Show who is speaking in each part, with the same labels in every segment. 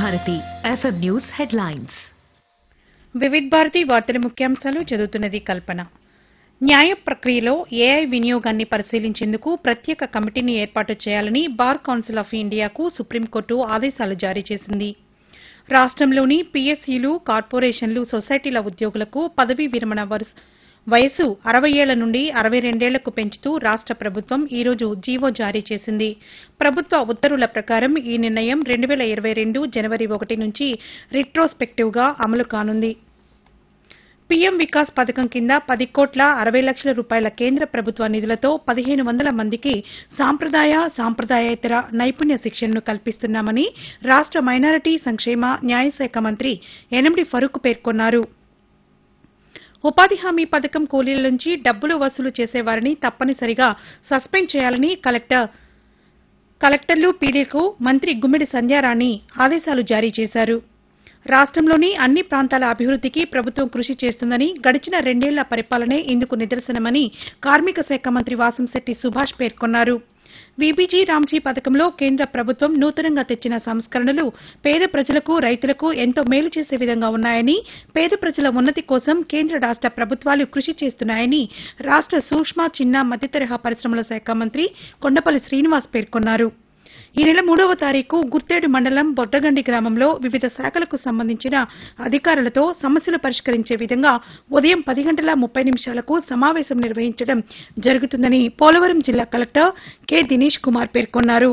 Speaker 1: Bharati FM news headlines
Speaker 2: Vividh Bharati వార్తల ముఖ్యాంశాలు చదువుతున్నది కల్పన న్యాయ ప్రక్రియలో ఏఐ వినియోగాన్ని పరిశీలించేందుకు ప్రత్యేక కమిటీని ఏర్పాటు చేయాలని బార్ కౌన్సిల్ ఆఫ్ ఇండియాకు సుప్రీంకోర్టు ఆదేశాలు జారీ చేసింది రాష్టంలోని పీఎస్సీలు కార్పొరేషన్లు సొసైటీల ఉద్యోగులకు పదవీ విరమణ వరుస- వయసు అరవై ఏళ్ల నుండి అరవై రెండేళ్లకు పెంచుతూ రాష్ట ప్రభుత్వం ఈ రోజు జీవో జారీ చేసింది ప్రభుత్వ ఉత్తర్వుల ప్రకారం ఈ నిర్ణయం రెండు వేల ఇరవై రెండు జనవరి ఒకటి నుంచి రిట్రోస్పెక్టివ్గా అమలు కానుంది పీఎం వికాస్ పథకం కింద పది కోట్ల అరవై లక్షల రూపాయల కేంద్ర ప్రభుత్వ నిధులతో పదిహేను వందల మందికి సాంప్రదాయ సాంప్రదాయేతర నైపుణ్య శిక్షణను కల్పిస్తున్నామని రాష్ట మైనారిటీ సంక్షేమ న్యాయశాఖ మంత్రి ఎనిమిడి ఫరూక్ పేర్కొన్నారు ఉపాధి హామీ పథకం కూలీల నుంచి డబ్బులు వసూలు చేసేవారిని తప్పనిసరిగా సస్పెండ్ చేయాలని కలెక్టర్ కలెక్టర్లు పీడీకు మంత్రి గుమ్మిడి సంధ్యారాణి ఆదేశాలు జారీ చేశారు రాష్ట్రంలోని అన్ని ప్రాంతాల అభివృద్దికి ప్రభుత్వం కృషి చేస్తుందని గడిచిన రెండేళ్ల పరిపాలనే ఇందుకు నిదర్శనమని కార్మిక శాఖ మంత్రి వాసంశెట్టి సుభాష్ పేర్కొన్నారు వీబీజీ రామ్జీ పథకంలో కేంద్ర ప్రభుత్వం నూతనంగా తెచ్చిన సంస్కరణలు పేద ప్రజలకు రైతులకు ఎంతో మేలు చేసే విధంగా ఉన్నాయని పేద ప్రజల ఉన్నతి కోసం కేంద్ర రాష్ట ప్రభుత్వాలు కృషి చేస్తున్నాయని రాష్ట సూక్ష్మ చిన్న మధ్యతరహా పరిశ్రమల శాఖ మంత్రి కొండపల్లి శ్రీనివాస్ పేర్కొన్నారు ఈ నెల మూడవ తారీఖు గుర్తేడు మండలం బొడ్డగండి గ్రామంలో వివిధ శాఖలకు సంబంధించిన అధికారులతో సమస్యలు పరిష్కరించే విధంగా ఉదయం పది గంటల ముప్పై నిమిషాలకు సమావేశం నిర్వహించడం జరుగుతుందని పోలవరం జిల్లా కలెక్టర్ కె దినేష్ కుమార్ పేర్కొన్నారు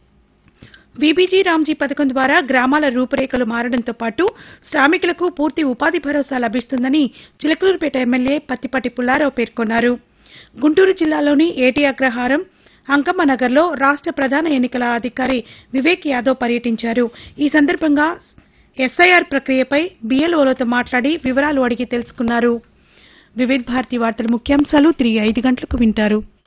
Speaker 2: బీబీజీ రామ్జీ పథకం ద్వారా గ్రామాల రూపురేఖలు మారడంతో పాటు శ్రామికులకు పూర్తి ఉపాధి భరోసా లభిస్తుందని చిలకలూరుపేట ఎమ్మెల్యే పత్తిపాటి పుల్లారావు పేర్కొన్నారు గుంటూరు జిల్లాలోని ఏటీ అగ్రహారం అంకమ్మ నగర్లో రాష్ట ప్రధాన ఎన్నికల అధికారి వివేక్ యాదవ్ పర్యటించారు ఈ సందర్భంగా ఎస్ఐఆర్ ప్రక్రియపై బీఎల్ఓలతో మాట్లాడి వివరాలు అడిగి తెలుసుకున్నారు వివిధ భారతి వార్తల ముఖ్యాంశాలు తిరిగి ఐదు గంటలకు వింటారు